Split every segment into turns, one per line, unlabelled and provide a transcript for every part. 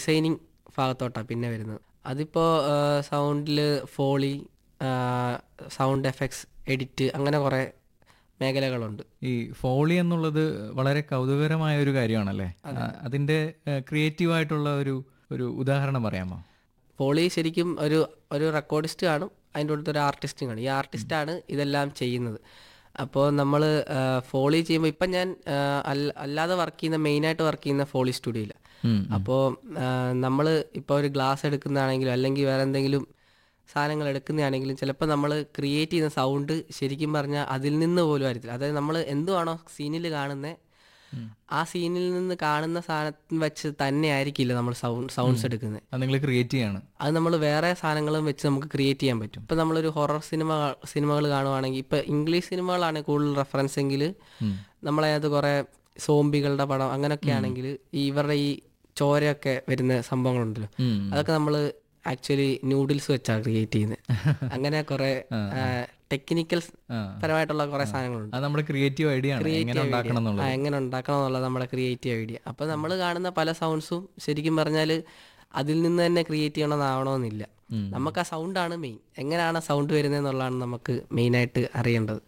Designing ഭാഗത്തോട്ടാണ് പിന്നെ വരുന്നത് അതിപ്പോൾ സൗണ്ടിൽ ഫോളി സൗണ്ട് എഫക്ട്സ് എഡിറ്റ് അങ്ങനെ കുറേ മേഖലകളുണ്ട്
ഈ ഫോളി എന്നുള്ളത് വളരെ കൗതുകരമായ ഒരു കാര്യമാണല്ലേ ആ, അതിന്റെ ക്രിയേറ്റീവ് ആയിട്ടുള്ള ഒരു ഒരു ഉദാഹരണം പറയാമോ
ഫോളി ശരിക്കും ഒരു ഒരു റെക്കോർഡിസ്റ്റ് കാണും അതിൻ്റെ അടുത്ത് ഒരു ആർട്ടിസ്റ്റും കാണും ഈ ആർട്ടിസ്റ്റാണ് ഇതെല്ലാം ചെയ്യുന്നത് അപ്പോൾ നമ്മൾ ഫോളി ചെയ്യുമ്പോൾ ഇപ്പം ഞാൻ ആ, അല്ല- അല്ലാതെ വർക്ക് ചെയ്യുന്ന മെയിനായിട്ട് വർക്ക് ചെയ്യുന്ന ഫോളി സ്റ്റുഡിയോയിലാണ്
ഉം,
അപ്പോൾ നമ്മൾ ഇപ്പോൾ ഒരു ഗ്ലാസ് എടുക്കുന്നതാണെങ്കിലും അല്ലെങ്കിൽ വേറെ എന്തെങ്കിലും സാധനങ്ങൾ എടുക്കുന്നതാണെങ്കിലും ചിലപ്പോൾ നമ്മൾ ക്രിയേറ്റ് ചെയ്യുന്ന സൗണ്ട് ശരിക്കും പറഞ്ഞാൽ അതിൽ നിന്ന് പോലും ആയിരിക്കില്ല അതായത് നമ്മൾ എന്തുവാണോ സീനിൽ കാണുന്നത് ആ സീനിൽ നിന്ന് കാണുന്ന സാധനം വെച്ച് തന്നെ ആയിരിക്കില്ല നമ്മൾ സൗണ്ട് സൗണ്ട്സ് എടുക്കുന്നത്
അത് നിങ്ങൾ ക്രിയേറ്റ് ചെയ്യാണ്
അത് നമ്മൾ വേറെ സാധനങ്ങളും വെച്ച് നമുക്ക് ക്രിയേറ്റ് ചെയ്യാൻ പറ്റും ഇപ്പം നമ്മളൊരു ഹൊറർ സിനിമ സിനിമകൾ കാണുവാണെങ്കിൽ ഇപ്പം ഇംഗ്ലീഷ് സിനിമകളാണ് കൂടുതൽ റെഫറൻസ് എങ്കിൽ നമ്മളതിനകത്ത് കുറേ സോംബികളുടെ പടം അങ്ങനെയൊക്കെ ആണെങ്കിൽ ഈ ഇവരുടെ ഈ ചോരയൊക്കെ വരുന്ന സംഭവങ്ങളുണ്ടല്ലോ
ഉം.
അതൊക്കെ നമ്മൾ ആക്ച്വലി നൂഡിൽസ് വെച്ചാണ് ക്രിയേറ്റ് ചെയ്യുന്നത് അങ്ങനെ കുറേ ടെക്നിക്കൽ
ആ.
പരമായിട്ടുള്ള കുറേ സാധനങ്ങളുണ്ട്
അത് നമ്മുടെ ക്രിയേറ്റീവ് ഐഡിയ ആണ് എങ്ങനെ ഉണ്ടാക്കണം
ആ,
എന്നുള്ളത്
എങ്ങനെ ഉണ്ടാക്കണം എന്നുള്ളത് നമ്മുടെ ക്രിയേറ്റീവ് ഐഡിയ അപ്പൊ നമ്മൾ കാണുന്ന പല സൗണ്ട്സും ശരിക്കും പറഞ്ഞാൽ അതിൽ നിന്ന് തന്നെ ക്രിയേറ്റ് ചെയ്യണമെന്നാവണമെന്നില്ല നമുക്ക് ആ സൗണ്ടാണ് മെയിൻ എങ്ങനെയാണ് സൗണ്ട് വരുന്നതെന്നുള്ളതാണ് നമുക്ക് മെയിനായിട്ട് അറിയേണ്ടത്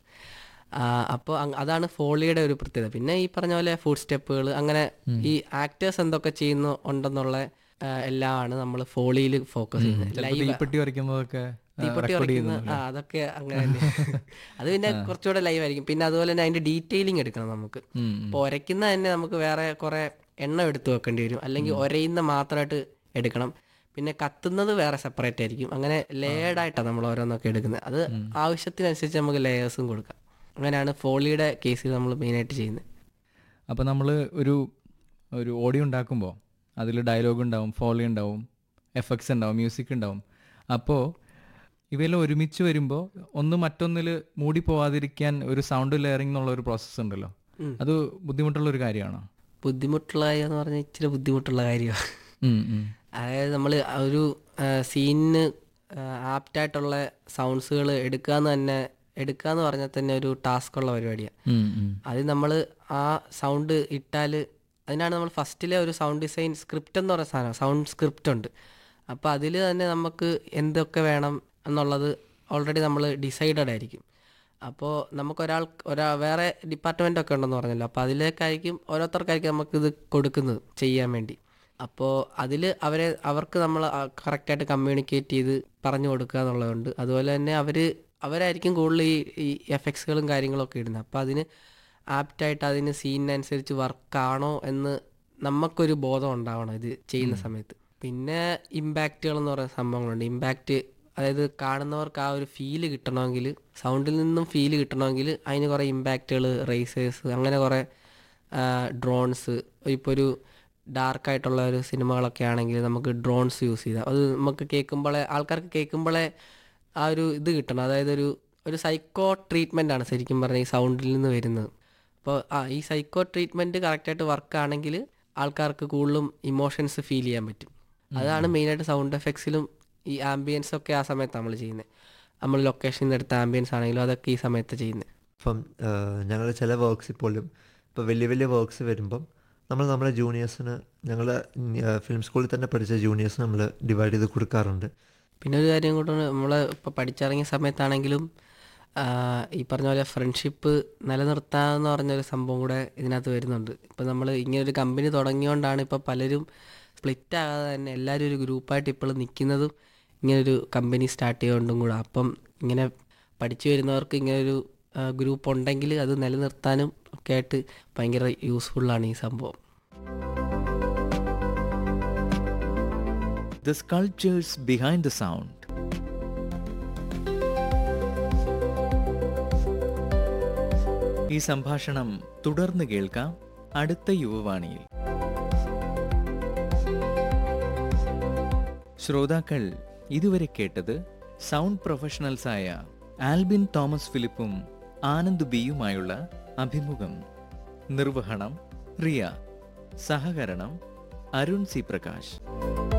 അപ്പോൾ അതാണ് ഫോളിയുടെ ഒരു പ്രത്യേകത പിന്നെ ഈ പറഞ്ഞ പോലെ ഫുഡ് സ്റ്റെപ്പുകൾ അങ്ങനെ ഈ ആക്ടേഴ്സ് എന്തൊക്കെ ചെയ്യുന്നു ഉണ്ടെന്നുള്ള ആ, എല്ലാമാണ് നമ്മൾ ഫോളിയിൽ ഫോക്കസ് ചെയ്യുന്നത്
ചിലപ്പോൾ
ലൈവ്
തീപ്പെട്ടി വരയ്ക്കുമ്പോഴൊക്കെ
തീപ്പൊട്ടി വരയ്ക്കുന്ന ആ അതൊക്കെ അങ്ങനെ തന്നെ അത് പിന്നെ കുറച്ചുകൂടെ ലൈവ് ആയിരിക്കും പിന്നെ അതുപോലെ തന്നെ അതിന്റെ ഡീറ്റെയിലിംഗ് എടുക്കണം നമുക്ക്
ഉം,
ഇപ്പോൾ ഒരയ്ക്കുന്ന തന്നെ നമുക്ക് വേറെ കുറെ എണ്ണം എടുത്തു വെക്കേണ്ടി വരും അല്ലെങ്കിൽ ഒരയുന്ന മാത്രമായിട്ട് എടുക്കണം പിന്നെ കത്തുന്നത് വേറെ സെപ്പറേറ്റ് ആയിരിക്കും അങ്ങനെ ലേയേർഡ് ആയിട്ടാണ് നമ്മൾ ഓരോന്നൊക്കെ എടുക്കുന്നത് അത് ആവശ്യത്തിനനുസരിച്ച് നമുക്ക് ലെയേഴ്സും കൊടുക്കാം അങ്ങനെയാണ് ഫോളിയുടെ കേസിൽ നമ്മൾ മെയിനായിട്ട് ചെയ്യുന്നത്
അപ്പോൾ നമ്മൾ ഒരു ഒരു ഓഡിയോ ഉണ്ടാക്കുമ്പോൾ അതിൽ ഡയലോഗ് ഉണ്ടാവും ഫോളി ഉണ്ടാവും എഫക്ട്സ് ഉണ്ടാവും മ്യൂസിക് ഉണ്ടാവും അപ്പോൾ ഇവയെല്ലാം ഒരുമിച്ച് വരുമ്പോൾ ഒന്ന് മറ്റൊന്നിൽ മൂടി പോവാതിരിക്കാൻ ഒരു സൗണ്ട് ലെയറിംഗ് എന്നുള്ള ഒരു പ്രോസസ്സ് ഉണ്ടല്ലോ അത് ബുദ്ധിമുട്ടുള്ള ഒരു കാര്യമാണോ
ബുദ്ധിമുട്ടുള്ള കാര്യം എന്ന് പറഞ്ഞാൽ ഇച്ചിരി ബുദ്ധിമുട്ടുള്ള കാര്യമാണ്
ഉം, ഉം.
അതായത് നമ്മൾ ഒരു സീനിന് ആപ്റ്റായിട്ടുള്ള സൗണ്ട്സുകൾ എടുക്കുക എന്ന് തന്നെ എടുക്കുക എന്ന് പറഞ്ഞാൽ തന്നെ ഒരു ടാസ്ക് ഉള്ള പരിപാടിയാണ്
ഉം, ഉം.
അത് നമ്മൾ ആ സൗണ്ട് ഇട്ടാൽ അതിനാണ് നമ്മൾ ഫസ്റ്റിലെ ഒരു സൗണ്ട് ഡിസൈൻ സ്ക്രിപ്റ്റ് എന്ന് പറയുന്ന സാധനം സൗണ്ട് സ്ക്രിപ്റ്റ് ഉണ്ട് അപ്പോൾ അതിൽ തന്നെ നമുക്ക് എന്തൊക്കെ വേണം എന്നുള്ളത് ഓൾറെഡി നമ്മൾ ഡിസൈഡഡ് ആയിരിക്കും അപ്പോൾ നമുക്ക് ഒരാൾ ഒരാ വേറെ ഡിപ്പാർട്ട്മെൻ്റ് ഒക്കെ ഉണ്ടെന്ന് പറഞ്ഞല്ലോ അപ്പോൾ അതിലേക്കായിരിക്കും ഓരോരുത്തർക്കായിരിക്കും നമുക്കിത് കൊടുക്കുന്നത് ചെയ്യാൻ വേണ്ടി അപ്പോൾ അതിൽ അവരെ അവർക്ക് നമ്മൾ കറക്റ്റായിട്ട് കമ്മ്യൂണിക്കേറ്റ് ചെയ്ത് പറഞ്ഞു കൊടുക്കുക എന്നുള്ളതുണ്ട് അതുപോലെ തന്നെ അവർ അവരായിരിക്കും കൂടുതൽ ഈ ഈ എഫക്ട്സുകളും കാര്യങ്ങളൊക്കെ ഇടുന്നത് അപ്പോൾ അതിന് ആപ്റ്റായിട്ട് അതിന് സീനിനനുസരിച്ച് വർക്കാണോ എന്ന് നമുക്കൊരു ബോധം ഉണ്ടാവണം ഇത് ചെയ്യുന്ന സമയത്ത് പിന്നെ ഇമ്പാക്റ്റുകൾ എന്ന് പറയുന്ന സംഭവങ്ങളുണ്ട് ഇമ്പാക്റ്റ് അതായത് കാണുന്നവർക്ക് ആ ഒരു ഫീല് കിട്ടണമെങ്കിൽ സൗണ്ടിൽ നിന്നും ഫീല് കിട്ടണമെങ്കിൽ അതിന് കുറേ ഇമ്പാക്റ്റുകൾ റേസേഴ്സ് അങ്ങനെ കുറേ ഡ്രോൺസ് ഇപ്പോൾ ഒരു ഡാർക്കായിട്ടുള്ള ഒരു സിനിമകളൊക്കെ ആണെങ്കിൽ നമുക്ക് ഡ്രോൺസ് യൂസ് ചെയ്താൽ അത് നമുക്ക് കേൾക്കുമ്പോഴേ ആൾക്കാർക്ക് കേൾക്കുമ്പോഴേ ആ ഒരു ഇത് കിട്ടണം അതായത് ഒരു ഒരു സൈക്കോ ട്രീറ്റ്മെൻ്റ് ആണ് ശരിക്കും പറഞ്ഞാൽ ഈ സൗണ്ടിൽ നിന്ന് വരുന്നത് അപ്പോൾ ആ ഈ സൈക്കോ ട്രീറ്റ്മെൻറ്റ് കറക്റ്റായിട്ട് വർക്ക് ആണെങ്കിൽ ആൾക്കാർക്ക് കൂടുതലും ഇമോഷൻസ് ഫീൽ ചെയ്യാൻ പറ്റും അതാണ് മെയിനായിട്ട് സൗണ്ട് എഫക്ട്സിലും ഈ ആംബിയൻസ് ഒക്കെ ആ സമയത്ത് നമ്മൾ ചെയ്യുന്നത് നമ്മൾ ലൊക്കേഷനിൽ നിന്ന് എടുത്ത ആംബിയൻസ് ആണെങ്കിലും അതൊക്കെ ഈ സമയത്ത് ചെയ്യുന്നത്
ഇപ്പം ഞങ്ങൾ ചില വർക്ക്സിൽ പോലും ഇപ്പോൾ വലിയ വലിയ വർക്ക്സ് വരുമ്പം നമ്മൾ നമ്മുടെ ജൂനിയേഴ്സിന് ഞങ്ങൾ ഫിലിം സ്കൂളിൽ തന്നെ പഠിച്ച ജൂനിയേഴ്സിന് നമ്മൾ ഡിവൈഡ് ചെയ്ത് കൊടുക്കാറുണ്ട്
പിന്നെ ഒരു കാര്യം കൂടെ നമ്മൾ ഇപ്പോൾ പഠിച്ചിറങ്ങിയ സമയത്താണെങ്കിലും ആ, ഈ പറഞ്ഞ പോലെ ഫ്രണ്ട്ഷിപ്പ് നിലനിർത്താന്ന് പറഞ്ഞൊരു സംഭവം കൂടെ ഇതിനകത്ത് വരുന്നുണ്ട് ഇപ്പം നമ്മൾ ഇങ്ങനെ ഒരു കമ്പനി തുടങ്ങിയോണ്ടാണ് ഇപ്പോൾ പലരും സ്പ്ലിറ്റ് ആകാതെ തന്നെ എല്ലാവരും ഒരു ഗ്രൂപ്പായിട്ട് ഇപ്പോൾ നിൽക്കുന്നതും ഇങ്ങനൊരു കമ്പനി സ്റ്റാർട്ട് ചെയ്തുകൊണ്ടും കൂടെ അപ്പം ഇങ്ങനെ പഠിച്ചു വരുന്നവർക്ക് ഇങ്ങനൊരു ഗ്രൂപ്പ് ഉണ്ടെങ്കിൽ അത് നിലനിർത്താനും ഒക്കെ ആയിട്ട് ഭയങ്കര യൂസ്ഫുള്ളാണ് ഈ സംഭവം
The sculptures behind the sound. ഈ സംഭാഷണം തുടർന്ന് കേൾക്കാം അടുത്ത യുവവാണിയിൽ ശ്രോതാക്കൾ ഇതുവരെ കേട്ടത് സൗണ്ട് പ്രൊഫഷണൽസായ ആൽബിൻ തോമസ് ഫിലിപ്പും ആനന്ദ് ബിയുമായുള്ള അഭിമുഖം നിർവഹണം റിയ സഹകരണം അരുൺ സി പ്രകാശ്